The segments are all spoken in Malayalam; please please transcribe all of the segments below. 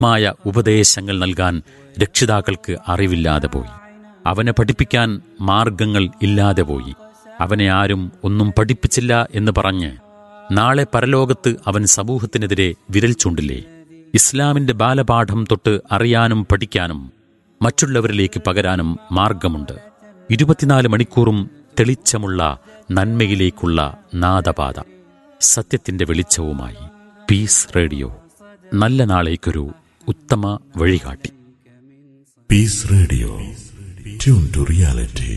മായ ഉപദേശങ്ങൾ നൽകാൻ രക്ഷിതാക്കൾക്ക് അറിവില്ലാതെ പോയി അവനെ പഠിപ്പിക്കാൻ മാർഗങ്ങൾ ഇല്ലാതെ പോയി അവനെ ആരും ഒന്നും പഠിപ്പിച്ചില്ല എന്ന് പറഞ്ഞ് നാളെ പരലോകത്ത് അവൻ സമൂഹത്തിനെതിരെ വിരൽ ചൂണ്ടില്ലേ ഇസ്ലാമിന്റെ ബാലപാഠം തൊട്ട് അറിയാനും പഠിക്കാനും മറ്റുള്ളവരിലേക്ക് പകരാനും മാർഗമുണ്ട് ഇരുപത്തിനാല് മണിക്കൂറും തെളിച്ചമുള്ള നന്മയിലേക്കുള്ള നാദപാത സത്യത്തിന്റെ വെളിച്ചവുമായി പീസ് റേഡിയോ നല്ല നാളേക്കൊരു ഉത്തമ വഴികാട്ടി peace radio tune to reality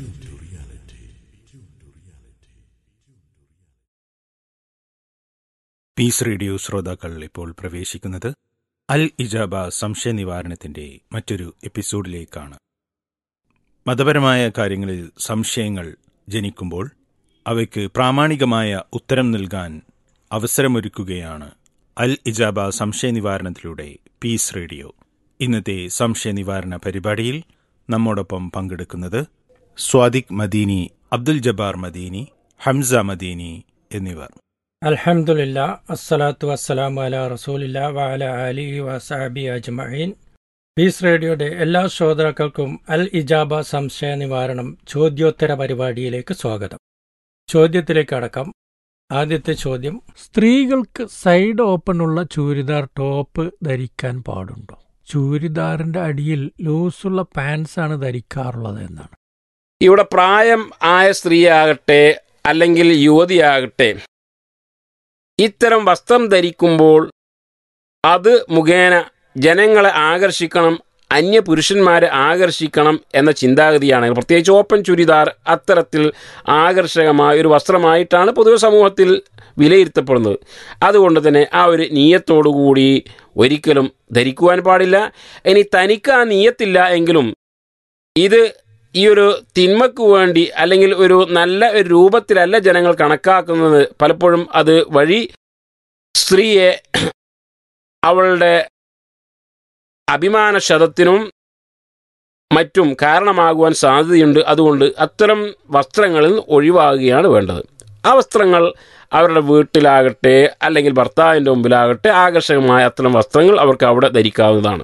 peace radio ശ്രോതാക്കൾ ഇപ്പോൾ പ്രവേശിക്കുന്നത് അൽ ഇജാബ സംശയ നിവാരണത്തിന്റെ മറ്റൊരു എപ്പിസോഡിലേക്കാണ് മതപരമായ കാര്യങ്ങളിൽ സംശയങ്ങൾ ജനിക്കുമ്പോൾ അവയ്ക്ക് പ്രാമാണികമായ ഉത്തരം നൽകാൻ അവസരമൊരുക്കുകയാണ് അൽ ഇജാബ സംശയ നിവാരണത്തിലൂടെ പീസ് റേഡിയോ ഇന്നത്തെ സംശയ നിവാരണ പരിപാടിയിൽ നമ്മോടൊപ്പം പങ്കെടുക്കുന്നത് സ്വാദിഖ് മദീനി അബ്ദുൽ ജബ്ബാർ മദീനി ഹംസ മദീനി എന്നിവർ അൽഹംദുലില്ലാ അസ്സലാത്തു വസ്സലാമു അല റസൂലില്ല വഅല അലിഹി വസഹബി അജ്മഈൻ പീസ് റേഡിയോയുടെ എല്ലാ ശ്രോതാക്കൾക്കും അൽ ഇജാബ സംശയ നിവാരണം ചോദ്യോത്തര പരിപാടിയിലേക്ക് സ്വാഗതം ചോദ്യത്തിലേക്ക് അടക്കം ആദ്യത്തെ ചോദ്യം സ്ത്രീകൾക്ക് സൈഡ് ഓപ്പണുള്ള ചൂരിദാർ ടോപ്പ് ധരിക്കാൻ പാടുണ്ടോ ചൂരിദാറിന്റെ അടിയിൽ ലൂസുള്ള പാൻസ് ആണ് ധരിക്കാറുള്ളത് എന്നാണ് ഇവിടെ പ്രായം ആയ സ്ത്രീയാകട്ടെ അല്ലെങ്കിൽ യുവതിയാകട്ടെ ഇത്തരം വസ്ത്രം ധരിക്കുമ്പോൾ അത് മുഖേന ജനങ്ങളെ ആകർഷിക്കണം അന്യ പുരുഷന്മാരെ ആകർഷിക്കണം എന്ന ചിന്താഗതിയാണ് പ്രത്യേകിച്ച് ഓപ്പൺ ചുരിദാർ അത്തരത്തിൽ ആകർഷകമായ ഒരു വസ്ത്രമായിട്ടാണ് പൊതുവെ സമൂഹത്തിൽ വിലയിരുത്തപ്പെടുന്നത് അതുകൊണ്ട് തന്നെ ആ ഒരു നീയത്തോടുകൂടി ഒരിക്കലും ധരിക്കുവാൻ പാടില്ല ഇനി തനിക്ക് ആ നീയത്തില്ല എങ്കിലും ഇത് ഈ ഒരു തിന്മക്ക് വേണ്ടി അല്ലെങ്കിൽ ഒരു നല്ല ഒരു രൂപത്തിലല്ല ജനങ്ങൾ കണക്കാക്കുന്നത് പലപ്പോഴും അത് വഴി സ്ത്രീയെ അവളുടെ അഭിമാനക്ഷതത്തിനും മറ്റും കാരണമാകുവാൻ സാധ്യതയുണ്ട് അതുകൊണ്ട് അത്തരം വസ്ത്രങ്ങളിൽ നിന്ന് ഒഴിവാകുകയാണ് വേണ്ടത് ആ വസ്ത്രങ്ങൾ അവരുടെ വീട്ടിലാകട്ടെ അല്ലെങ്കിൽ ഭർത്താവിൻ്റെ മുമ്പിലാകട്ടെ ആകർഷകമായ അത്തരം വസ്ത്രങ്ങൾ അവർക്ക് അവിടെ ധരിക്കാവുന്നതാണ്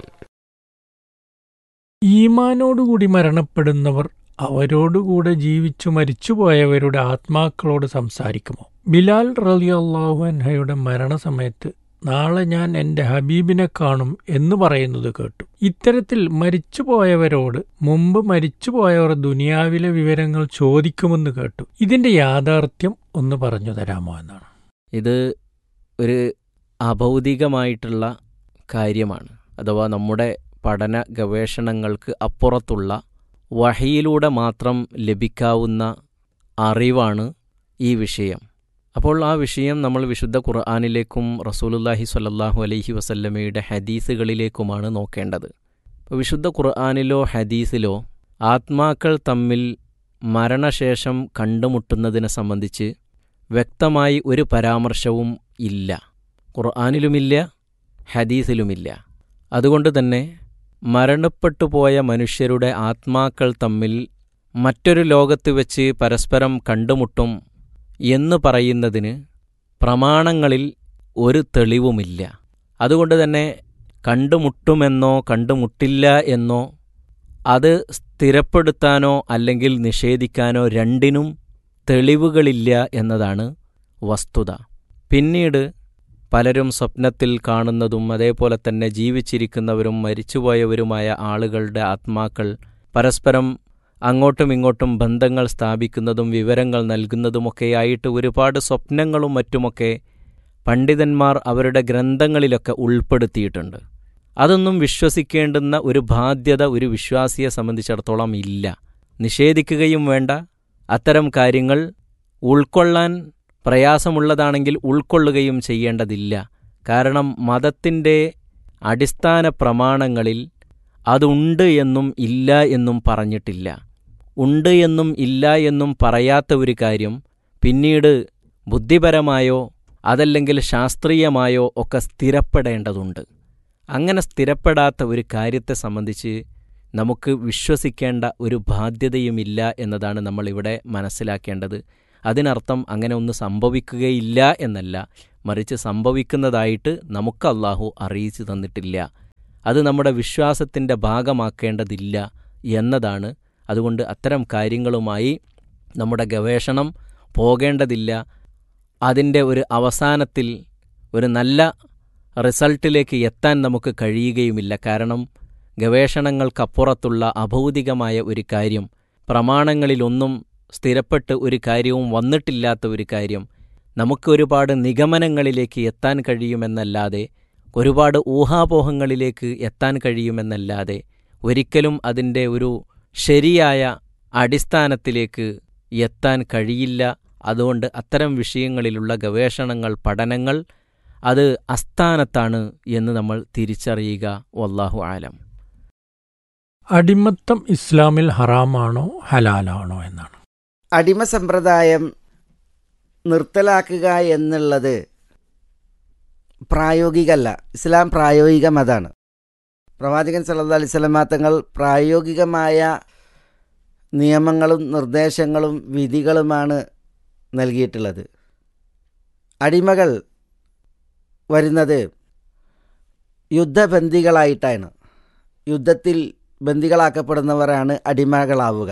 ഈമാനോടുകൂടി മരണപ്പെടുന്നവർ അവരോടുകൂടെ ജീവിച്ചു മരിച്ചുപോയവരുടെ ആത്മാക്കളോട് സംസാരിക്കുമോ ബിലാൽ റലിയല്ലാഹു അൻഹയുടെ മരണസമയത്ത് നാളെ ഞാൻ എൻ്റെ ഹബീബിനെ കാണും എന്ന് പറയുന്നത് കേട്ടു ഇത്തരത്തിൽ മരിച്ചുപോയവരോട് മുമ്പ് മരിച്ചുപോയവർ ദുനിയാവിലെ വിവരങ്ങൾ ചോദിക്കുമെന്ന് കേട്ടു ഇതിന്റെ യാഥാർത്ഥ്യം ഒന്ന് പറഞ്ഞു തരാമോ എന്നാണ് ഇത് ഒരു അഭൗതികമായിട്ടുള്ള കാര്യമാണ് അഥവാ നമ്മുടെ പഠന ഗവേഷണങ്ങൾക്ക് അപ്പുറത്തുള്ള വഹിയിലൂടെ മാത്രം ലഭിക്കാവുന്ന അറിവാണ് ഈ വിഷയം അപ്പോൾ ആ വിഷയം നമ്മൾ വിശുദ്ധ ഖുർആാനിലേക്കും റസൂലുല്ലാഹി സ്വല്ലല്ലാഹു അലൈഹി വസല്ലമയുടെ ഹദീസുകളിലേക്കുമാണ് നോക്കേണ്ടത് അപ്പോൾ വിശുദ്ധ ഖുർആാനിലോ ഹദീസിലോ ആത്മാക്കൾ തമ്മിൽ മരണശേഷം കണ്ടുമുട്ടുന്നതിനെ സംബന്ധിച്ച് വ്യക്തമായി ഒരു പരാമർശവും ഇല്ല ഖുർആാനിലുമില്ല ഹദീസിലുമില്ല അതുകൊണ്ട് തന്നെ മരണപ്പെട്ടു പോയ മനുഷ്യരുടെ ആത്മാക്കൾ തമ്മിൽ മറ്റൊരു ലോകത്ത് വെച്ച് പരസ്പരം കണ്ടുമുട്ടും എന്ന് പറയുന്നതിന് പ്രമാണങ്ങളിൽ ഒരു തെളിവുമില്ല അതുകൊണ്ട് തന്നെ കണ്ടുമുട്ടുമെന്നോ കണ്ടുമുട്ടില്ല എന്നോ അത് സ്ഥിരപ്പെടുത്താനോ അല്ലെങ്കിൽ നിഷേധിക്കാനോ രണ്ടിനും തെളിവുകളില്ല എന്നതാണ് വസ്തുത പിന്നീട് പലരും സ്വപ്നത്തിൽ കാണുന്നതും അതേപോലെ തന്നെ ജീവിച്ചിരിക്കുന്നവരും മരിച്ചുപോയവരുമായ ആളുകളുടെ ആത്മാക്കൾ പരസ്പരം അങ്ങോട്ടും ഇങ്ങോട്ടും ബന്ധങ്ങൾ സ്ഥാപിക്കുന്നതും വിവരങ്ങൾ നൽകുന്നതുമൊക്കെയായിട്ട് ഒരുപാട് സ്വപ്നങ്ങളും മറ്റുമൊക്കെ പണ്ഡിതന്മാർ അവരുടെ ഗ്രന്ഥങ്ങളിലൊക്കെ ഉൾപ്പെടുത്തിയിട്ടുണ്ട് അതൊന്നും വിശ്വസിക്കേണ്ടുന്ന ഒരു ബാധ്യത ഒരു വിശ്വാസിയെ സംബന്ധിച്ചിടത്തോളം ഇല്ല നിഷേധിക്കുകയും വേണ്ട അത്തരം കാര്യങ്ങൾ ഉൾക്കൊള്ളാൻ പ്രയാസമുള്ളതാണെങ്കിൽ ഉൾക്കൊള്ളുകയും ചെയ്യേണ്ടതില്ല കാരണം മതത്തിൻ്റെ അടിസ്ഥാന പ്രമാണങ്ങളിൽ അതുണ്ട് എന്നും ഇല്ല എന്നും പറഞ്ഞിട്ടില്ല ഉണ്ട് എന്നും ഇല്ല എന്നും പറയാത്ത ഒരു കാര്യം പിന്നീട് ബുദ്ധിപരമായോ അതല്ലെങ്കിൽ ശാസ്ത്രീയമായോ ഒക്കെ സ്ഥിരപ്പെടേണ്ടതുണ്ട് അങ്ങനെ സ്ഥിരപ്പെടാത്ത ഒരു കാര്യത്തെ സംബന്ധിച്ച് നമുക്ക് വിശ്വസിക്കേണ്ട ഒരു ബാധ്യതയുമില്ല എന്നതാണ് നമ്മളിവിടെ മനസ്സിലാക്കേണ്ടത് അതിനർത്ഥം അങ്ങനെ ഒന്ന് സംഭവിക്കുകയില്ല എന്നല്ല മറിച്ച് സംഭവിക്കുന്നതായിട്ട് നമുക്ക് അള്ളാഹു അറിയിച്ചു തന്നിട്ടില്ല അത് നമ്മുടെ വിശ്വാസത്തിൻ്റെ ഭാഗമാക്കേണ്ടതില്ല എന്നതാണ് അതുകൊണ്ട് അത്തരം കാര്യങ്ങളുമായി നമ്മുടെ ഗവേഷണം പോകേണ്ടതില്ല അതിൻ്റെ ഒരു അവസാനത്തിൽ ഒരു നല്ല റിസൾട്ടിലേക്ക് എത്താൻ നമുക്ക് കഴിയുകയുമില്ല കാരണം ഗവേഷണങ്ങൾക്കപ്പുറത്തുള്ള അഭൗതികമായ ഒരു കാര്യം പ്രമാണങ്ങളിലൊന്നും സ്ഥിരപ്പെട്ട് ഒരു കാര്യവും വന്നിട്ടില്ലാത്ത ഒരു കാര്യം നമുക്ക് ഒരുപാട് നിഗമനങ്ങളിലേക്ക് എത്താൻ കഴിയുമെന്നല്ലാതെ ഒരുപാട് ഊഹാപോഹങ്ങളിലേക്ക് എത്താൻ കഴിയുമെന്നല്ലാതെ ഒരിക്കലും അതിൻ്റെ ഒരു ശരിയായ അടിസ്ഥാനത്തിലേക്ക് എത്താൻ കഴിയില്ല അതുകൊണ്ട് അത്തരം വിഷയങ്ങളിലുള്ള ഗവേഷണങ്ങൾ പഠനങ്ങൾ അത് അസ്ഥാനത്താണ് എന്ന് നമ്മൾ തിരിച്ചറിയുക വല്ലാഹു ആലം അടിമത്തം ഇസ്ലാമിൽ ഹറാമാണോ ഹലാലാണോ എന്നാണ് അടിമ സമ്പ്രദായം നിർത്തലാക്കുക എന്നുള്ളത് പ്രായോഗികമല്ല ഇസ്ലാം പ്രായോഗിക മതമാണ് പ്രവാചകൻ സല്ലല്ലാഹു അലൈഹി വസല്ലമ തങ്ങൾ പ്രായോഗികമായ നിയമങ്ങളും നിർദ്ദേശങ്ങളും വിധികളുമാണ് നൽകിയിട്ടുള്ളത് അടിമകൾ വരുന്നത് യുദ്ധബന്ദികളായിട്ടാണ് യുദ്ധത്തിൽ ബന്ദികളാക്കപ്പെടുന്നവരാണ് അടിമകളാവുക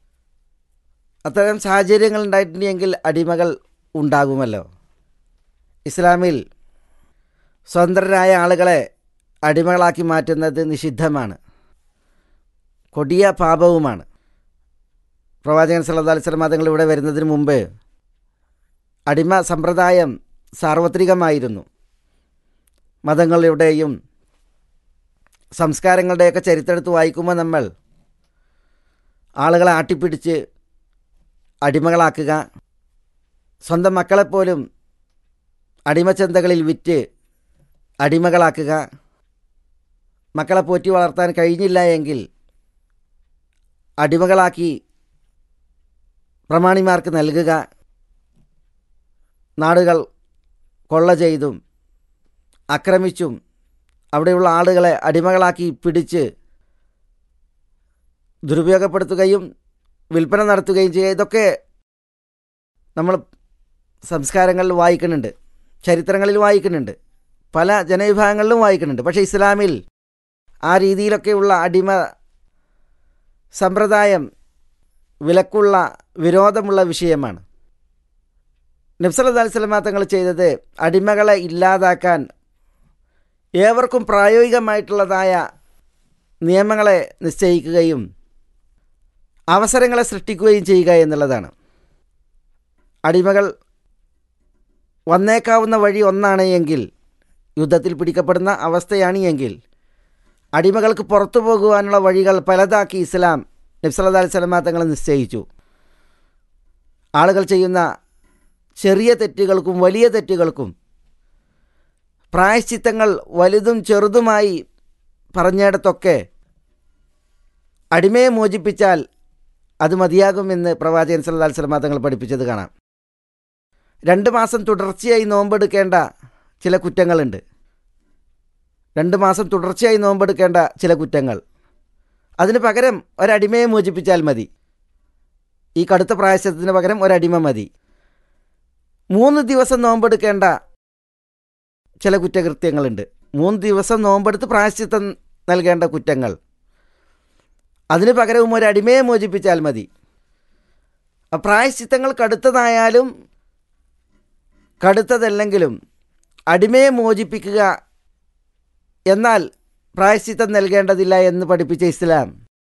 അത്തരം സാഹചര്യങ്ങൾ ഉണ്ടായിട്ടുണ്ടെങ്കിൽ അടിമകൾ ഉണ്ടാകുമല്ലോ ഇസ്ലാമിൽ സ്വതന്ത്രരായ ആളുകളെ അടിമകളാക്കി മാറ്റുന്നത് നിഷിദ്ധമാണ് കൊടിയ പാപവുമാണ് പ്രവാചകൻ സല്ലല്ലാഹു അലൈഹി വസല്ലം തങ്ങൾ ഇവിടെ വരുന്നതിന് മുമ്പ് അടിമ സമ്പ്രദായം സാർവത്രികമായിരുന്നു മതങ്ങളുടെയും സംസ്കാരങ്ങളുടെയൊക്കെ ചരിത്രമെടുത്ത് വായിക്കുമ്പോൾ നമ്മൾ ആളുകളെ ആട്ടിപ്പിടിച്ച് അടിമകളാക്കുക സ്വന്തം മക്കളെപ്പോലും അടിമച്ചന്തകളിൽ വിറ്റ് അടിമകളാക്കുക മക്കളെ പോറ്റി വളർത്താൻ കഴിഞ്ഞില്ല എങ്കിൽ അടിമകളാക്കി പ്രമാണിമാർക്ക് നൽകുക നാടുകൾ കൊള്ള ചെയ്തും ആക്രമിച്ചും അവിടെയുള്ള ആളുകളെ അടിമകളാക്കി പിടിച്ച് ദുരുപയോഗപ്പെടുത്തുകയും വിൽപ്പന നടത്തുകയും ചെയ്യുക ഇതൊക്കെ നമ്മൾ സംസ്കാരങ്ങളിൽ വായിക്കുന്നുണ്ട് ചരിത്രങ്ങളിൽ വായിക്കുന്നുണ്ട് പല ജനവിഭാഗങ്ങളിലും വായിക്കുന്നുണ്ട് പക്ഷേ ഇസ്ലാമിൽ ആ രീതിയിലൊക്കെയുള്ള അടിമ സമ്പ്രദായം വിലക്കുള്ള വിരോധമുള്ള വിഷയമാണ് നബ്സല്ലാ അലിസ്ലമ തങ്ങൾ ചെയ്തത് അടിമകളെ ഇല്ലാതാക്കാൻ ഏവർക്കും പ്രായോഗികമായിട്ടുള്ളതായ നിയമങ്ങളെ നിശ്ചയിക്കുകയും അവസരങ്ങളെ സൃഷ്ടിക്കുകയും ചെയ്യുക എന്നുള്ളതാണ് അടിമകൾ വന്നേക്കാവുന്ന വഴി ഒന്നാണ് എങ്കിൽ യുദ്ധത്തിൽ പിടിക്കപ്പെടുന്ന അവസ്ഥയാണ് എങ്കിൽ അടിമകൾക്ക് പുറത്തു പോകുവാനുള്ള വഴികൾ പലതാക്കി ഇസ്ലാം നബ്സല്ലാ അലൈഹി സ്വലമ തങ്ങൾ നിശ്ചയിച്ചു ആളുകൾ ചെയ്യുന്ന ചെറിയ തെറ്റുകൾക്കും വലിയ തെറ്റുകൾക്കും പ്രായശ്ചിത്തങ്ങൾ വലുതും ചെറുതുമായി പറഞ്ഞിടത്തൊക്കെ അടിമയെ മോചിപ്പിച്ചാൽ അത് മതിയാകുമെന്ന് പ്രവാചകൻ സല്ലല്ലാഹു അലൈഹി വസല്ലം തങ്ങൾ പഠിപ്പിച്ചത് കാണാം രണ്ട് മാസം തുടർച്ചയായി നോമ്പെടുക്കേണ്ട ചില കുറ്റങ്ങളുണ്ട് രണ്ട് മാസം തുടർച്ചയായി നോമ്പെടുക്കേണ്ട ചില കുറ്റങ്ങൾ അതിന് പകരം ഒരടിമയെ മോചിപ്പിച്ചാൽ മതി ഈ കടുത്ത പ്രായശ്ചിത്തത്തിന് പകരം ഒരടിമ മതി മൂന്ന് ദിവസം നോമ്പെടുക്കേണ്ട ചില കുറ്റകൃത്യങ്ങളുണ്ട് മൂന്ന് ദിവസം നോമ്പെടുത്ത് പ്രായശ്ചിത്തം നൽകേണ്ട കുറ്റങ്ങൾ അതിന് പകരവും ഒരു അടിമയെ മോചിപ്പിച്ചാൽ മതി ആ പ്രായശ്ചിത്തങ്ങൾ കടുത്തതായാലും കടുത്തതല്ലെങ്കിലും അടിമയെ മോചിപ്പിക്കുക എന്നാൽ പ്രായശ്ചിത്തം നൽകേണ്ടതില്ല എന്ന് പഠിപ്പിച്ച ഇസ്ലാം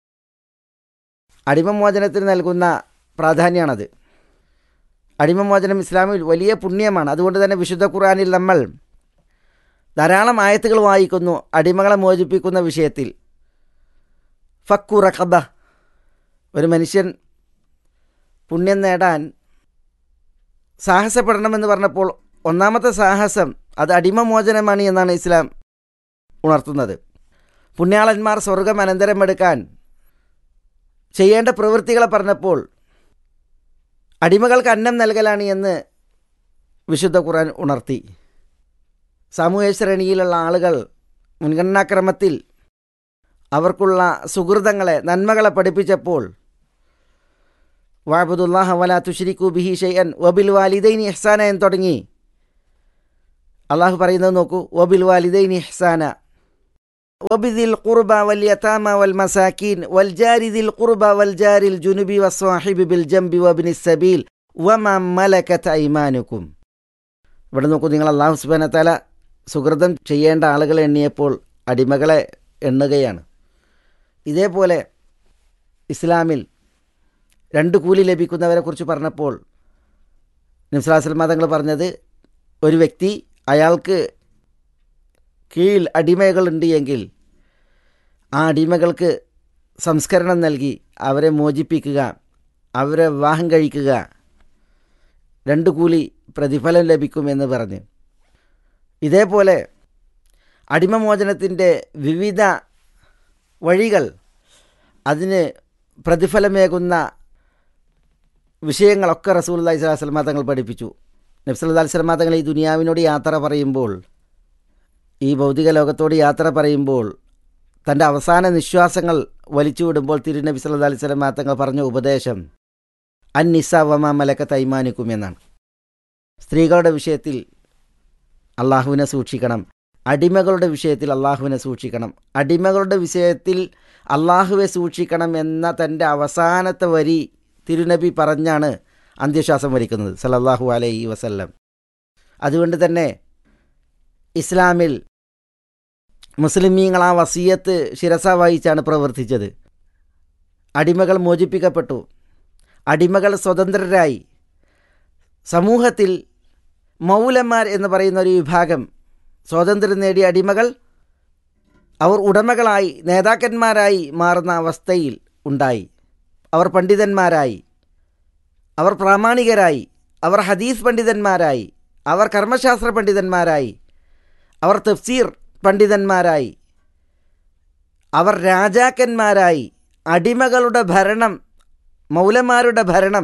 അടിമമോചനത്തിന് നൽകുന്ന പ്രാധാന്യമാണത് അടിമമോചനം ഇസ്ലാമിൽ വലിയ പുണ്യമാണ് അതുകൊണ്ട് തന്നെ വിശുദ്ധ ഖുർആനിൽ നമ്മൾ ധാരാളം ആയത്തുകൾ വായിക്കുന്നു അടിമകളെ മോചിപ്പിക്കുന്ന വിഷയത്തിൽ ഫക്കു റഖബ ഒരു മനുഷ്യൻ പുണ്യം നേടാൻ സാഹസപ്പെടണമെന്ന് പറഞ്ഞപ്പോൾ ഒന്നാമത്തെ സാഹസം അത് അടിമമോചനമാണ് എന്നാണ് ഇസ്ലാം ഉണർത്തുന്നത് പുണ്യാളന്മാർ സ്വർഗം അനന്തരമെടുക്കാൻ ചെയ്യേണ്ട പ്രവൃത്തികളെ പറഞ്ഞപ്പോൾ അടിമകൾക്ക് അന്നം നൽകലാണ് എന്ന് വിശുദ്ധ ഖുർആൻ ഉണർത്തി സാമൂഹ്യ ശ്രേണിയിലുള്ള ആളുകൾ മുൻഗണനാക്രമത്തിൽ അവർക്കുള്ള സുഹൃതങ്ങളെ നന്മകളെ പഠിപ്പിച്ചപ്പോൾ വാബുദുല്ലാഹ വല തുഷരിക്കു ബിഹി ഷെയ്യൻ വബിൽ വാലിദൈനി ഇഹ്സാന എന്ന് തുടങ്ങി അള്ളാഹു പറയുന്നത് നോക്കൂ വബിൽ വാലിദൈനി ഇഹ്സാന وبذي القربى واليتامى والمساكين والجار ذي القربى والجار الجنب والصاحب بالجنب وابن السبيل وما ملكت أيمانكم ഇവിടെ നോക്കൂ നിങ്ങൾ അള്ളാഹു സുബാന തല സുഹൃതം ചെയ്യേണ്ട ആളുകളെ എണ്ണിയപ്പോൾ അടിമകളെ എണ്ണുകയാണ് ഇതേപോലെ ഇസ്ലാമിൽ രണ്ട് കൂലി ലഭിക്കുന്നവരെ കുറിച്ച് പറഞ്ഞപ്പോൾ നിംസലാസ്ലം തങ്ങൾ പറഞ്ഞത് ഒരു വ്യക്തി അയാൾക്ക് കീഴിൽ അടിമകളുണ്ട് എങ്കിൽ ആ അടിമകൾക്ക് സംസ്കരണം നൽകി അവരെ മോചിപ്പിക്കുക അവരെ വിവാഹം കഴിക്കുക രണ്ട് കൂലി പ്രതിഫലം ലഭിക്കുമെന്ന് പറഞ്ഞ് ഇതേപോലെ അടിമമോചനത്തിൻ്റെ വിവിധ വഴികൾ അതിന് പ്രതിഫലമേകുന്ന വിഷയങ്ങളൊക്കെ റസൂൽ അള്ളഹി സ്വലാസ്ലമ തങ്ങൾ പഠിപ്പിച്ചു നബ്സല്ലാ സ്വലമ തങ്ങൾ ഈ ദുനിയാവിനോട് യാത്ര പറയുമ്പോൾ ഈ ഭൗതിക ലോകത്തോട് യാത്ര പറയുമ്പോൾ തൻ്റെ അവസാന നിശ്വാസങ്ങൾ വലിച്ചു വിടുമ്പോൾ തിരുനബി സല്ലു അലൈഹി സ്വലമ തങ്ങൾ പറഞ്ഞ ഉപദേശം അൻ നിസ വമ മലക്ക തൈമാനിക്കും എന്നാണ് സ്ത്രീകളുടെ വിഷയത്തിൽ അള്ളാഹുവിനെ സൂക്ഷിക്കണം അടിമകളുടെ വിഷയത്തിൽ അള്ളാഹുവിനെ സൂക്ഷിക്കണം അടിമകളുടെ വിഷയത്തിൽ അള്ളാഹുവെ സൂക്ഷിക്കണം എന്ന തൻ്റെ അവസാനത്തെ വരി തിരുനബി പറഞ്ഞാണ് അന്ത്യശ്വാസം വലിക്കുന്നത് സല്ലല്ലാഹു അലൈഹി വസല്ലം അതുകൊണ്ട് തന്നെ ഇസ്ലാമിൽ മുസ്ലിമീങ്ങൾ ആ വസീയത്ത് ശിരസ വഹിച്ചാണ് പ്രവർത്തിച്ചത് അടിമകൾ മോചിപ്പിക്കപ്പെട്ടു അടിമകൾ സ്വതന്ത്രരായി സമൂഹത്തിൽ മൗലന്മാർ എന്ന് പറയുന്ന ഒരു വിഭാഗം സ്വാതന്ത്ര്യം നേടിയ അടിമകൾ അവർ ഉടമകളായി നേതാക്കന്മാരായി മാറുന്ന അവസ്ഥയിൽ ഉണ്ടായി അവർ പണ്ഡിതന്മാരായി അവർ പ്രാമാണികരായി അവർ ഹദീസ് പണ്ഡിതന്മാരായി അവർ കർമ്മശാസ്ത്ര പണ്ഡിതന്മാരായി അവർ തഫ്സീർ പണ്ഡിതന്മാരായി അവർ രാജാക്കന്മാരായി അടിമകളുടെ ഭരണം മൗലന്മാരുടെ ഭരണം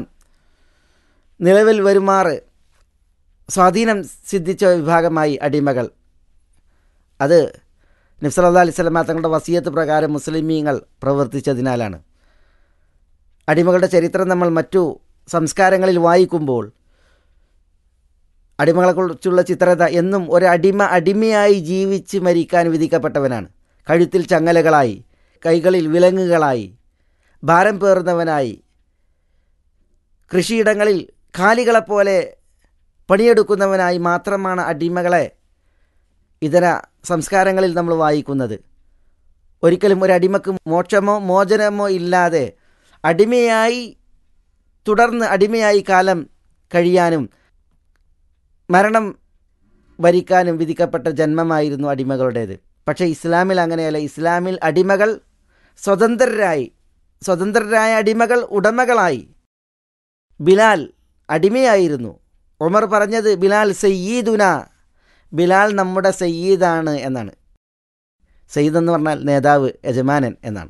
നിലവിൽ വരുമാറ് സ്വാധീനം സിദ്ധിച്ച വിഭാഗമായി അടിമകൾ അത് നബ്സല്ലാ അലൈഹി സ്വലമ തങ്ങളുടെ വസീയത്ത് പ്രകാരം മുസ്ലിമീങ്ങൾ പ്രവർത്തിച്ചതിനാലാണ് അടിമകളുടെ ചരിത്രം നമ്മൾ മറ്റു സംസ്കാരങ്ങളിൽ വായിക്കുമ്പോൾ അടിമകളെക്കുറിച്ചുള്ള ചിത്രത എന്നും ഒരു അടിമ അടിമയായി ജീവിച്ച് മരിക്കാൻ വിധിക്കപ്പെട്ടവനാണ് കഴുത്തിൽ ചങ്ങലകളായി കൈകളിൽ വിലങ്ങുകളായി ഭാരം പേറുന്നവനായി കൃഷിയിടങ്ങളിൽ കാലികളെപ്പോലെ പണിയെടുക്കുന്നവനായി മാത്രമാണ് അടിമകളെ ഇതര സംസ്കാരങ്ങളിൽ നമ്മൾ വായിക്കുന്നത് ഒരിക്കലും ഒരു അടിമക്ക് മോക്ഷമോ മോചനമോ ഇല്ലാതെ അടിമയായി തുടർന്ന് അടിമയായി കാലം കഴിയാനും മരണം വരിക്കാനും വിധിക്കപ്പെട്ട ജന്മമായിരുന്നു അടിമകളുടേത് പക്ഷേ ഇസ്ലാമിൽ അങ്ങനെയല്ല ഇസ്ലാമിൽ അടിമകൾ സ്വതന്ത്രരായി സ്വതന്ത്രരായ അടിമകൾ ഉടമകളായി ബിലാൽ അടിമയായിരുന്നു ഉമർ പറഞ്ഞത് ബിലാൽ സയ്യീദുന ബിലാൽ നമ്മുടെ സയ്യീദാണ് എന്നാണ് സയ്യിദ് എന്ന് പറഞ്ഞാൽ നേതാവ് യജമാനൻ എന്നാണ്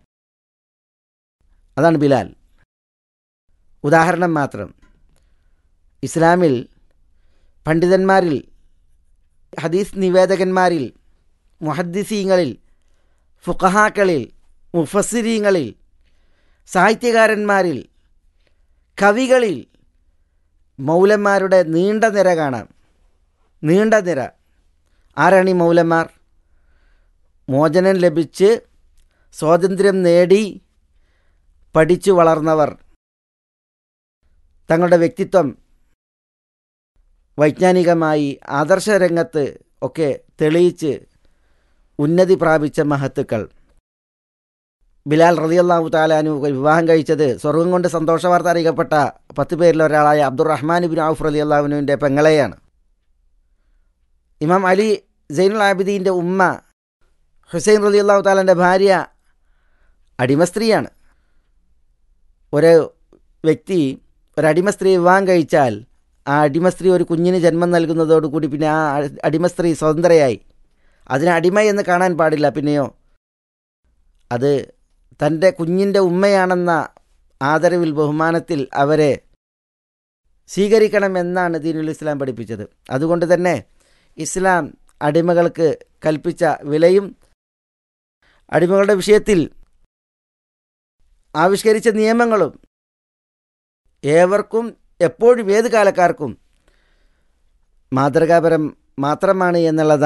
അതാണ് ബിലാൽ ഉദാഹരണം മാത്രം ഇസ്ലാമിൽ പണ്ഡിതന്മാരിൽ ഹദീസ് നിവേദകന്മാരിൽ മുഹദ്ദിസീങ്ങളിൽ ഫുഖഹാക്കളിൽ മുഫസ്സിരീങ്ങളിൽ സാഹിത്യകാരന്മാരിൽ കവികളിൽ മൗലന്മാരുടെ നീണ്ട നിര കാണാം നീണ്ട നിര ആരാണ് ഈ മൗലന്മാർ മോചനം ലഭിച്ച് സ്വാതന്ത്ര്യം നേടി പഠിച്ചു വളർന്നവർ തങ്ങളുടെ വ്യക്തിത്വം വൈജ്ഞാനികമായി ആദർശരംഗത്ത് ഒക്കെ തെളിയിച്ച് ഉന്നതി പ്രാപിച്ച മഹത്തുക്കൾ ബിലാൽ റളിയല്ലാഹു താലാനു വിവാഹം കഴിച്ചത് സ്വർഗം കൊണ്ട് സന്തോഷവാർത്ത അറിയിക്കപ്പെട്ട പത്ത് പേരിൽ ഒരാളായ അബ്ദുറഹ്മാൻ ബിൻ ഔഫ് റലി അള്ളാഹുനുവിൻ്റെ പെങ്ങളെയാണ് ഇമാം അലി സൈനുൽ ആബിദീൻ്റെ ഉമ്മ ഹുസൈൻ റലി അള്ളാഹു താലാൻ്റെ ഭാര്യ അടിമ സ്ത്രീയാണ് ഒരു വ്യക്തി ഒരു അടിമ സ്ത്രീ വിവാഹം കഴിച്ചാൽ ആ അടിമ സ്ത്രീ ഒരു കുഞ്ഞിന് ജന്മം നൽകുന്നതോടുകൂടി പിന്നെ ആ അടിമ സ്ത്രീ സ്വതന്ത്രയായി അതിനെ അടിമ എന്ന് കാണാൻ പാടില്ല പിന്നെയോ അത് തൻ്റെ കുഞ്ഞിൻ്റെ ഉമ്മയാണെന്ന ആദരവിൽ ബഹുമാനത്തിൽ അവരെ സ്വീകരിക്കണമെന്നാണ് ദീനുൽ ഇസ്ലാം പഠിപ്പിച്ചത് അതുകൊണ്ട് തന്നെ ഇസ്ലാം അടിമകൾക്ക് കൽപ്പിച്ച വിലയും അടിമകളുടെ വിഷയത്തിൽ ആവിഷ്കരിച്ച നിയമങ്ങളും ഏവർക്കും എപ്പോഴും ഏത് കാലക്കാർക്കും മാതൃകാപരം മാത്രമാണ് എന്നുള്ളതാണ്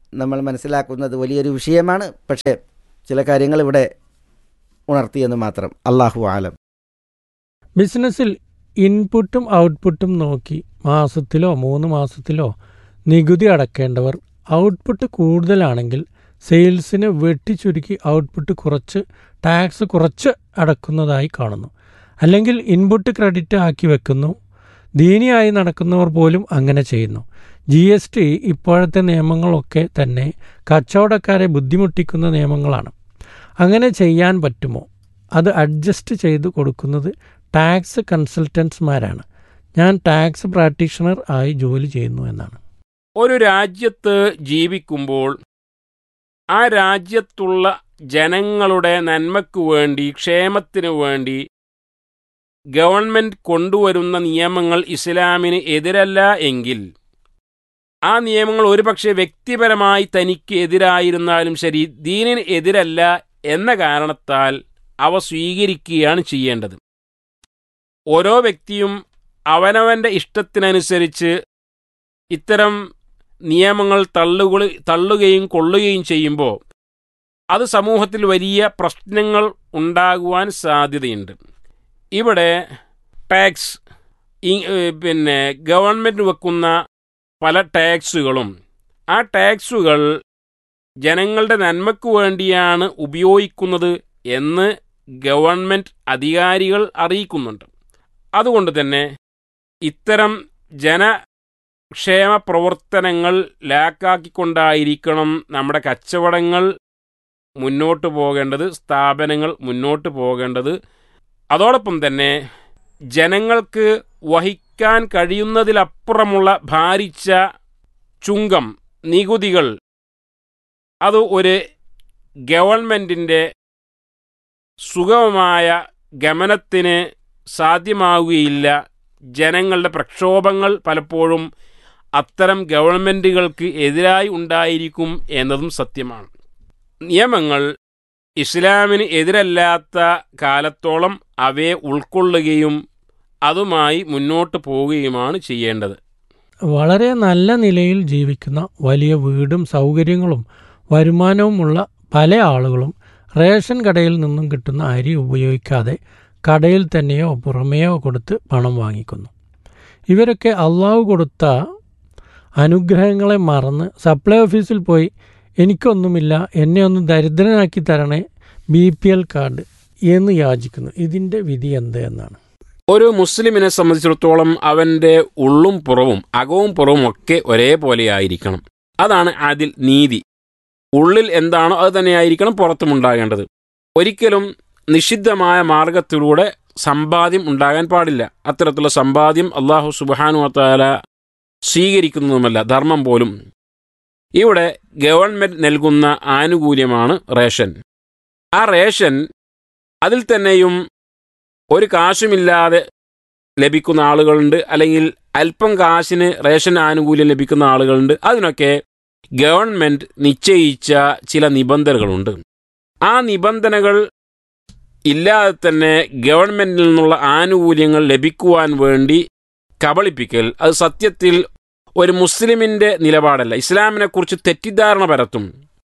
നമ്മൾ മനസ്സിലാക്കുന്നത് വലിയൊരു വിഷയമാണ് പക്ഷേ ചില കാര്യങ്ങൾ ഇവിടെ ഉണർത്തിയെന്ന് മാത്രം അള്ളാഹു ആലം ബിസിനസ്സിൽ ഇൻപുട്ടും ഔട്ട്പുട്ടും നോക്കി മാസത്തിലോ മൂന്ന് മാസത്തിലോ നികുതി അടക്കേണ്ടവർ ഔട്ട്പുട്ട് കൂടുതലാണെങ്കിൽ സെയിൽസിന് വെട്ടിച്ചുരുക്കി ഔട്ട്പുട്ട് കുറച്ച് ടാക്സ് കുറച്ച് അടക്കുന്നതായി കാണുന്നു അല്ലെങ്കിൽ ഇൻപുട്ട് ക്രെഡിറ്റ് ആക്കി വെക്കുന്നു ദീനിയായി നടക്കുന്നവർ പോലും അങ്ങനെ ചെയ്യുന്നു ജി എസ് ടി ഇപ്പോഴത്തെ നിയമങ്ങളൊക്കെ തന്നെ കച്ചവടക്കാരെ ബുദ്ധിമുട്ടിക്കുന്ന നിയമങ്ങളാണ് അങ്ങനെ ചെയ്യാൻ പറ്റുമോ അത് അഡ്ജസ്റ്റ് ചെയ്ത് കൊടുക്കുന്നത് ടാക്സ് കൺസൾട്ടൻസ്മാരാണ് ഞാൻ ടാക്സ് പ്രാക്ടീഷണർ ആയി ജോലി ചെയ്യുന്നു എന്നാണ് ഒരു രാജ്യത്ത് ജീവിക്കുമ്പോൾ ആ രാജ്യത്തുള്ള ജനങ്ങളുടെ നന്മയ്ക്കു വേണ്ടി ക്ഷേമത്തിനു വേണ്ടി ഗവൺമെന്റ് കൊണ്ടുവരുന്ന നിയമങ്ങൾ ഇസ്ലാമിന് എതിരല്ല എങ്കിൽ ആ നിയമങ്ങൾ ഒരുപക്ഷെ വ്യക്തിപരമായി തനിക്ക് എതിരായിരുന്നാലും ശരി ദീനിന് എതിരല്ല എന്ന കാരണത്താൽ അവ സ്വീകരിക്കുകയാണ് ചെയ്യേണ്ടത് ഓരോ വ്യക്തിയും അവനവന്റെ ഇഷ്ടത്തിനനുസരിച്ച് ഇത്തരം നിയമങ്ങൾ തള്ളുകൾ തള്ളുകയും കൊള്ളുകയും ചെയ്യുമ്പോൾ അത് സമൂഹത്തിൽ വലിയ പ്രശ്നങ്ങൾ ഉണ്ടാകുവാൻ സാധ്യതയുണ്ട് ഇവിടെ ടാക്സ് ഈ- ഏഹ് പിന്നെ ഗവൺമെൻറ് വെക്കുന്ന പല ടാക്സുകളും ആ ടാക്സുകൾ ജനങ്ങളുടെ നന്മയ്ക്കു വേണ്ടിയാണ് ഉപയോഗിക്കുന്നത് എന്ന് ഗവൺമെൻറ് അധികാരികൾ അറിയിക്കുന്നുണ്ട് അതുകൊണ്ട് തന്നെ ഇത്തരം ജനക്ഷേമ പ്രവർത്തനങ്ങൾ ലാക്കാക്കിക്കൊണ്ടായിരിക്കണം നമ്മുടെ കച്ചവടങ്ങൾ മുന്നോട്ട് പോകേണ്ടത് സ്ഥാപനങ്ങൾ മുന്നോട്ട് പോകേണ്ടത് അതോടൊപ്പം തന്നെ ജനങ്ങൾക്ക് വഹിക്കാൻ കഴിയുന്നതിലപ്പുറമുള്ള ഭാരിച്ച ചുങ്കം നികുതികൾ അത് ഒരു ഗവൺമെൻറ്റിൻ്റെ സുഗമമായ ഗമനത്തിന് സാധ്യമാവുകയില്ല ജനങ്ങളുടെ പ്രക്ഷോഭങ്ങൾ പലപ്പോഴും അത്തരം ഗവൺമെൻറ്റുകൾക്ക് എതിരായി ഉണ്ടായിരിക്കും എന്നതും സത്യമാണ് നിയമങ്ങൾ ഇസ്ലാമിന് എതിരല്ലാത്ത കാലത്തോളം അവയെ ഉൾക്കൊള്ളുകയും അതുമായി മുന്നോട്ട് പോവുകയുമാണ് ചെയ്യേണ്ടത് വളരെ നല്ല നിലയിൽ ജീവിക്കുന്ന വലിയ വീടും സൗകര്യങ്ങളും വരുമാനവുമുള്ള പല ആളുകളും റേഷൻ കടയിൽ നിന്നും കിട്ടുന്ന അരി ഉപയോഗിക്കാതെ കടയിൽ തന്നെയോ പുറമേയോ കൊടുത്ത് പണം വാങ്ങിക്കുന്നു ഇവരൊക്കെ അള്ളാഹു കൊടുത്ത അനുഗ്രഹങ്ങളെ മറന്ന് സപ്ലൈ ഓഫീസിൽ പോയി എനിക്കൊന്നുമില്ല എന്നെ ഒന്ന് ദരിദ്രനാക്കി തരണേ ബി പി എൽ കാർഡ് എന്ന് യാചിക്കുന്നു ഇതിൻ്റെ വിധി എന്ത് എന്നാണ് ഒരു മുസ്ലിമിനെ സംബന്ധിച്ചിടത്തോളം അവന്റെ ഉള്ളും പുറവും അകവും പുറവും ഒക്കെ ഒരേപോലെയായിരിക്കണം അതാണ് അതിൽ നീതി ഉള്ളിൽ എന്താണോ അത് തന്നെയായിരിക്കണം പുറത്തും ഉണ്ടാകേണ്ടത് ഒരിക്കലും നിഷിദ്ധമായ മാർഗത്തിലൂടെ സമ്പാദ്യം ഉണ്ടാകാൻ പാടില്ല അത്തരത്തിലുള്ള സമ്പാദ്യം അള്ളാഹു സുബാനു വത്താല സ്വീകരിക്കുന്നതുമല്ല ധർമ്മം പോലും ഇവിടെ ഗവൺമെന്റ് നൽകുന്ന ആനുകൂല്യമാണ് റേഷൻ ആ റേഷൻ അതിൽ തന്നെയും ഒരു കാശുമില്ലാതെ ലഭിക്കുന്ന ആളുകളുണ്ട് അല്ലെങ്കിൽ അല്പം കാശിന് റേഷൻ ആനുകൂല്യം ലഭിക്കുന്ന ആളുകളുണ്ട് അതിനൊക്കെ ഗവൺമെന്റ് നിശ്ചയിച്ച ചില നിബന്ധനകളുണ്ട് ആ നിബന്ധനകൾ ഇല്ലാതെ തന്നെ ഗവൺമെന്റിൽ നിന്നുള്ള ആനുകൂല്യങ്ങൾ ലഭിക്കുവാൻ വേണ്ടി കബളിപ്പിക്കൽ അത് സത്യത്തിൽ ഒരു മുസ്ലിമിന്റെ നിലപാടല്ല ഇസ്ലാമിനെക്കുറിച്ച് തെറ്റിദ്ധാരണ പരത്തും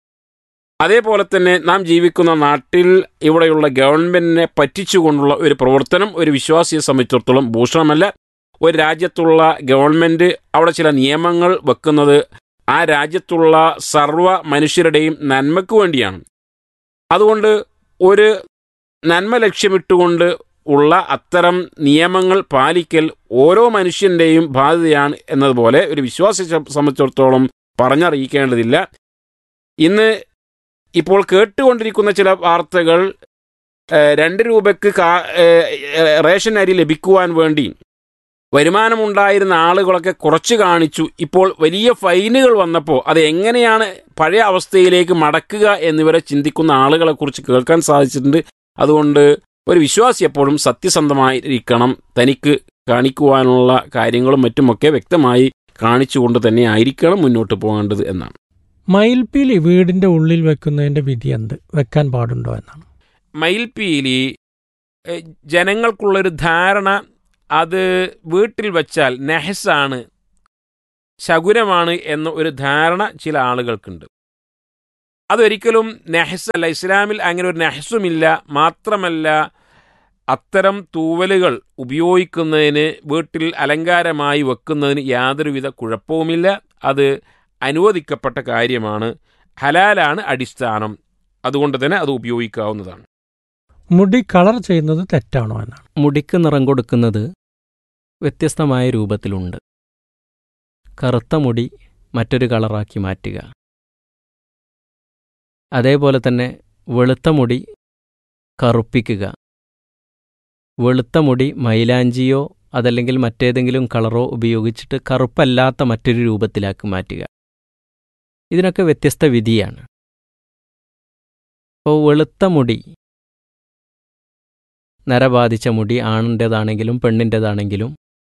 അതേപോലെ തന്നെ നാം ജീവിക്കുന്ന നാട്ടിൽ ഇവിടെയുള്ള ഗവൺമെന്റിനെ പറ്റിച്ചുകൊണ്ടുള്ള ഒരു പ്രവർത്തനം ഒരു വിശ്വാസിയെ സംബന്ധിച്ചിടത്തോളം ഭൂഷണമല്ല ഒരു രാജ്യത്തുള്ള ഗവൺമെന്റ് അവിടെ ചില നിയമങ്ങൾ വെക്കുന്നത് ആ രാജ്യത്തുള്ള സർവ്വ മനുഷ്യരുടെയും നന്മയ്ക്ക് വേണ്ടിയാണ് അതുകൊണ്ട് ഒരു നന്മ ലക്ഷ്യമിട്ടുകൊണ്ട് ഉള്ള അത്തരം നിയമങ്ങൾ പാലിക്കൽ ഓരോ മനുഷ്യന്റെയും ബാധ്യതയാണ് എന്നതുപോലെ ഒരു വിശ്വാസിയെ സംബന്ധിച്ചിടത്തോളം പറഞ്ഞറിയിക്കേണ്ടതില്ല ഇന്ന് ഇപ്പോൾ കേട്ടുകൊണ്ടിരിക്കുന്ന ചില വാർത്തകൾ ഏഹ്, രണ്ട് രൂപയ്ക്ക് കാ- ഏഹ്, റേഷൻ അരി ലഭിക്കുവാൻ വേണ്ടി വരുമാനമുണ്ടായിരുന്ന ആളുകളൊക്കെ കുറച്ച് കാണിച്ചു ഇപ്പോൾ വലിയ ഫൈനുകൾ വന്നപ്പോൾ അത് എങ്ങനെയാണ് പഴയ അവസ്ഥയിലേക്ക് മടക്കുക എന്നിവരെ ചിന്തിക്കുന്ന ആളുകളെ കുറിച്ച് കേൾക്കാൻ സാധിച്ചിട്ടുണ്ട് അതുകൊണ്ട് ഒരു വിശ്വാസി എപ്പോഴും സത്യസന്ധമായിരിക്കണം തനിക്ക് കാണിക്കുവാനുള്ള കാര്യങ്ങളും മറ്റുമൊക്കെ വ്യക്തമായി കാണിച്ചുകൊണ്ട് തന്നെ ആയിരിക്കണം മുന്നോട്ട് പോകേണ്ടത് എന്നാണ് മയിൽപ്പീലി വീടിന്റെ ഉള്ളിൽ വെക്കുന്നതിന്റെ വിധി എന്ത് വെക്കാൻ പാടുണ്ടോ എന്നാണ് മയിൽപ്പീലി എഹ്, ജനങ്ങൾക്കുള്ളൊരു ധാരണ അത് വീട്ടിൽ വച്ചാൽ നെഹസാണ് ശകുനമാണ് എന്ന ഒരു ധാരണ ചില ആളുകൾക്കുണ്ട് അതൊരിക്കലും നെഹസ് അല്ല ഇസ്ലാമിൽ അങ്ങനെ ഒരു നെഹസുമില്ല മാത്രമല്ല അത്തരം തൂവലുകൾ ഉപയോഗിക്കുന്നതിന് വീട്ടിൽ അലങ്കാരമായി വെക്കുന്നതിന് യാതൊരുവിധ കുഴപ്പവുമില്ല അത് അനുവദിക്കപ്പെട്ട കാര്യമാണ് ഹലാലാണ് അടിസ്ഥാനം അതുകൊണ്ട് തന്നെ അത് ഉപയോഗിക്കാവുന്നതാണ് മുടി കളർ ചെയ്യുന്നത് തെറ്റാണോ എന്നാണ് മുടിക്ക് നിറം കൊടുക്കുന്നത് വ്യത്യസ്തമായ രൂപത്തിലുണ്ട് കറുത്ത മുടി മറ്റൊരു കളറാക്കി മാറ്റുക അതേപോലെ തന്നെ വെളുത്ത മുടി കറുപ്പിക്കുക വെളുത്ത മുടി മൈലാഞ്ചിയോ അതല്ലെങ്കിൽ മറ്റേതെങ്കിലും കളറോ ഉപയോഗിച്ചിട്ട് കറുപ്പല്ലാത്ത മറ്റൊരു രൂപത്തിലാക്കി മാറ്റുക ഇതിനൊക്കെ വ്യത്യസ്ത വിധിയാണ് ഇപ്പോൾ വെളുത്ത മുടി നരബാധിച്ച മുടി ആണിൻ്റേതാണെങ്കിലും പെണ്ണിൻ്റേതാണെങ്കിലും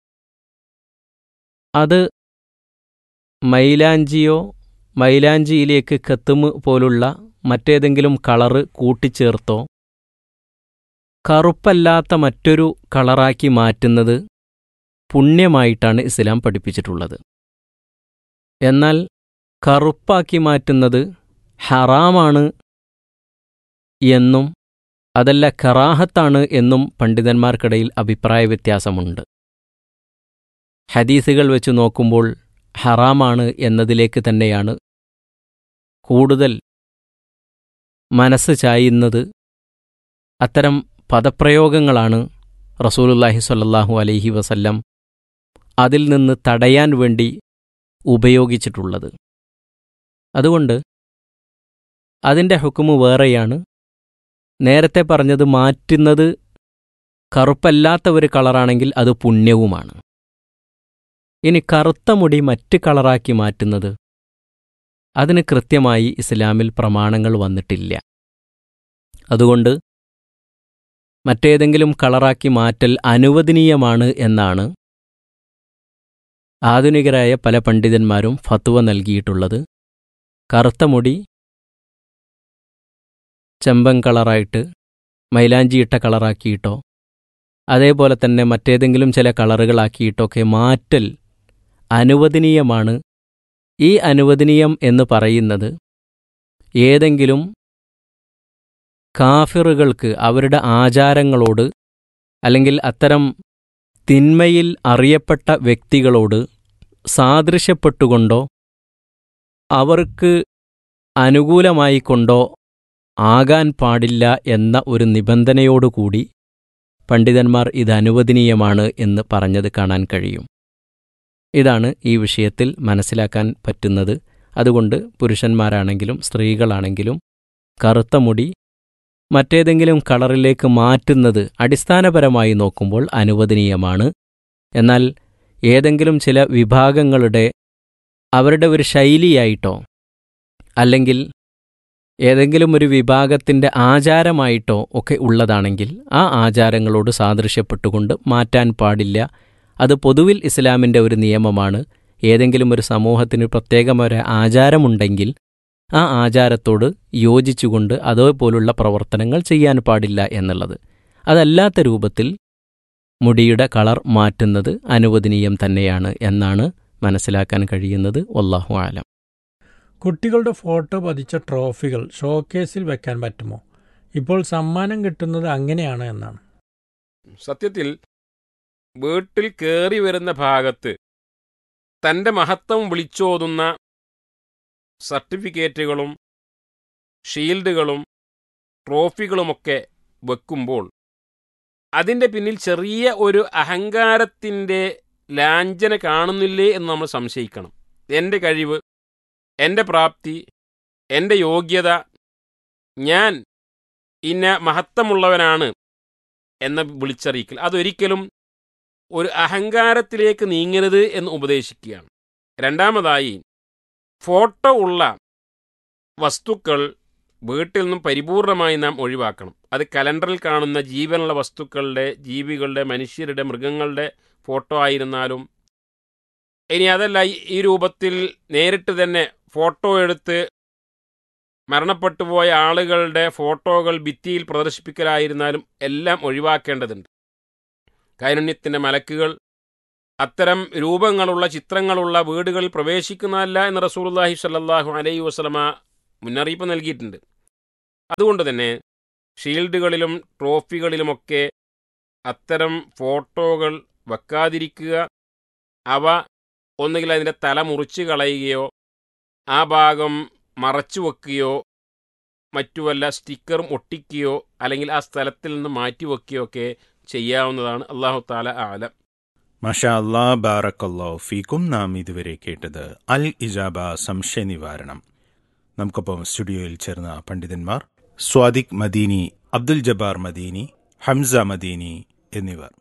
അത് മൈലാഞ്ചിയോ മൈലാഞ്ചിയിലേക്ക് കത്തുമ് പോലുള്ള മറ്റേതെങ്കിലും കളറ് കൂട്ടിച്ചേർത്തോ കറുപ്പല്ലാത്ത മറ്റൊരു കളറാക്കി മാറ്റുന്നത് പുണ്യമായിട്ടാണ് ഇസ്ലാം പഠിപ്പിച്ചിട്ടുള്ളത് എന്നാൽ കറുപ്പാക്കി മാറ്റുന്നത് ഹറാമാണ് എന്നും അതല്ല കറാഹത്താണ് എന്നും പണ്ഡിതന്മാർക്കിടയിൽ അഭിപ്രായ വ്യത്യാസമുണ്ട് ഹദീസുകൾ വെച്ച് നോക്കുമ്പോൾ ഹറാമാണ് എന്നതിലേക്ക് തന്നെയാണ് കൂടുതൽ മനസ്സ് ചായുന്നത് അത്തരം പദപ്രയോഗങ്ങളാണ് റസൂലുല്ലാഹി സ്വല്ലല്ലാഹു അലൈഹി വസല്ലം അതിൽ നിന്ന് തടയാൻ വേണ്ടി ഉപയോഗിച്ചിട്ടുള്ളത് അതുകൊണ്ട് അതിൻ്റെ ഹുക്കുമ് വേറെയാണ് നേരത്തെ പറഞ്ഞത് മാറ്റുന്നത് കറുപ്പല്ലാത്ത ഒരു കളറാണെങ്കിൽ അത് പുണ്യവുമാണ് ഇനി കറുത്ത മുടി മറ്റ് കളറാക്കി മാറ്റുന്നത് അതിന് കൃത്യമായി ഇസ്ലാമിൽ പ്രമാണങ്ങൾ വന്നിട്ടില്ല അതുകൊണ്ട് മറ്റേതെങ്കിലും കളറാക്കി മാറ്റൽ അനുവദനീയമാണ് എന്നാണ് ആധുനികരായ പല പണ്ഡിതന്മാരും ഫത്വ നൽകിയിട്ടുള്ളത് കറുത്ത മുടി ചെമ്പൻ കളറായിട്ട് മൈലാഞ്ചിയിട്ട കളറാക്കിയിട്ടോ അതേപോലെ തന്നെ മറ്റേതെങ്കിലും ചില കളറുകളാക്കിയിട്ടൊക്കെ മാറ്റൽ അനുവദനീയമാണ് ഈ അനുവദനീയം എന്ന് പറയുന്നത് ഏതെങ്കിലും കാഫിറുകൾക്ക് അവരുടെ ആചാരങ്ങളോട് അല്ലെങ്കിൽ അത്തരം തിന്മയിൽ അറിയപ്പെട്ട വ്യക്തികളോട് സാദൃശ്യപ്പെട്ടുകൊണ്ടോ അവർക്ക് അനുകൂലമായിക്കൊണ്ടോ ആകാൻ പാടില്ല എന്ന ഒരു നിബന്ധനയോടുകൂടി പണ്ഡിതന്മാർ ഇത് അനുവദനീയമാണ് എന്ന് പറഞ്ഞത് കാണാൻ കഴിയും ഇതാണ് ഈ വിഷയത്തിൽ മനസ്സിലാക്കാൻ പറ്റുന്നത് അതുകൊണ്ട് പുരുഷന്മാരാണെങ്കിലും സ്ത്രീകളാണെങ്കിലും കറുത്ത മുടി മറ്റേതെങ്കിലും കളറിലേക്ക് മാറ്റുന്നത് അടിസ്ഥാനപരമായി നോക്കുമ്പോൾ അനുവദനീയമാണ് എന്നാൽ ഏതെങ്കിലും ചില വിഭാഗങ്ങളുടെ അവരുടെ ഒരു ശൈലിയായിട്ടോ അല്ലെങ്കിൽ ഏതെങ്കിലും ഒരു വിഭാഗത്തിൻ്റെ ആചാരമായിട്ടോ ഒക്കെ ഉള്ളതാണെങ്കിൽ ആ ആചാരങ്ങളോട് സാദൃശ്യപ്പെട്ടുകൊണ്ട് മാറ്റാൻ പാടില്ല അത് പൊതുവിൽ ഇസ്ലാമിൻ്റെ ഒരു നിയമമാണ് ഏതെങ്കിലും ഒരു സമൂഹത്തിന് പ്രത്യേകമൊരു ആചാരമുണ്ടെങ്കിൽ ആ ആചാരത്തോട് യോജിച്ചുകൊണ്ട് അതേപോലുള്ള പ്രവർത്തനങ്ങൾ ചെയ്യാൻ പാടില്ല എന്നുള്ളത് അതല്ലാത്ത രൂപത്തിൽ മുടിയുടെ കളർ മാറ്റുന്നത് അനുവദനീയം തന്നെയാണ് എന്നാണ് മനസ്സിലാക്കാൻ കഴിയുന്നത് വല്ലാഹു ആലം കുട്ടികളുടെ ഫോട്ടോ പതിച്ച ട്രോഫികൾ ഷോക്കേസിൽ വെക്കാൻ പറ്റുമോ ഇപ്പോൾ സമ്മാനം കിട്ടുന്നത് അങ്ങനെയാണ് എന്നാണ് സത്യത്തിൽ വീട്ടിൽ കയറി വരുന്ന ഭാഗത്ത് തൻ്റെ മഹത്വം വിളിച്ചോതുന്ന സർട്ടിഫിക്കറ്റുകളും ഷീൽഡുകളും ട്രോഫികളുമൊക്കെ വെക്കുമ്പോൾ അതിൻ്റെ പിന്നിൽ ചെറിയ ഒരു അഹങ്കാരത്തിൻ്റെ ലാഞ്ചന കാണുന്നില്ലേ എന്ന് നമ്മൾ സംശയിക്കണം എൻ്റെ കഴിവ് എൻ്റെ പ്രാപ്തി എൻ്റെ യോഗ്യത ഞാൻ ഇന്ന മഹത്വമുള്ളവനാണ് എന്ന വിളിച്ചറിയിക്കൽ അതൊരിക്കലും ഒരു അഹങ്കാരത്തിലേക്ക് നീങ്ങരുത് എന്ന് ഉപദേശിക്കുകയാണ് രണ്ടാമതായി ഫോട്ടോ ഉള്ള വസ്തുക്കൾ വീട്ടിൽ നിന്നും പരിപൂർണമായി നാം ഒഴിവാക്കണം അത് കലണ്ടറിൽ കാണുന്ന ജീവനുള്ള വസ്തുക്കളുടെ ജീവികളുടെ മനുഷ്യരുടെ മൃഗങ്ങളുടെ ഫോട്ടോ ആയിരുന്നാലും ഇനി അതല്ല ഈ രൂപത്തിൽ നേരിട്ട് തന്നെ ഫോട്ടോ എടുത്ത് മരണപ്പെട്ടു പോയ ആളുകളുടെ ഫോട്ടോകൾ ഭിത്തിയിൽ പ്രദർശിപ്പിക്കലായിരുന്നാലും എല്ലാം ഒഴിവാക്കേണ്ടതുണ്ട് കാരുണ്യത്തിൻ്റെ മലക്കുകൾ അത്തരം രൂപങ്ങളുള്ള ചിത്രങ്ങളുള്ള വീടുകളിൽ പ്രവേശിക്കുന്നതല്ല എന്ന് റസൂലുള്ളാഹി സ്വല്ലല്ലാഹു അലൈഹി വസല്ലമ മുന്നറിയിപ്പ് നൽകിയിട്ടുണ്ട് അതുകൊണ്ട് തന്നെ ഷീൽഡുകളിലും ട്രോഫികളിലുമൊക്കെ അത്തരം ഫോട്ടോകൾ വെക്കാതിരിക്കുക അവ ഒന്നുകിൽ അതിൻ്റെ തല മുറിച്ച് കളയുകയോ ആ ഭാഗം മറച്ചു വെക്കുകയോ മറ്റു വല്ല സ്റ്റിക്കറും ഒട്ടിക്കുകയോ അല്ലെങ്കിൽ ആ സ്ഥലത്തിൽ നിന്ന് മാറ്റി വെക്കുകയോ ഒക്കെ ചെയ്യാവുന്നതാണ് അള്ളാഹു താല ആലം മഷാ അല്ലാ ബാറക്കല്ലോ ഫീക്കും നാം ഇതുവരെ കേട്ടത് അൽ ഇജാബ സംശയ നിവാരണം നമുക്കൊപ്പം സ്റ്റുഡിയോയിൽ ചേർന്ന പണ്ഡിതന്മാർ സ്വാദിഖ് മദീനി അബ്ദുൽ ജബ്ബാർ മദീനി ഹംസ മദീനി എന്നിവർ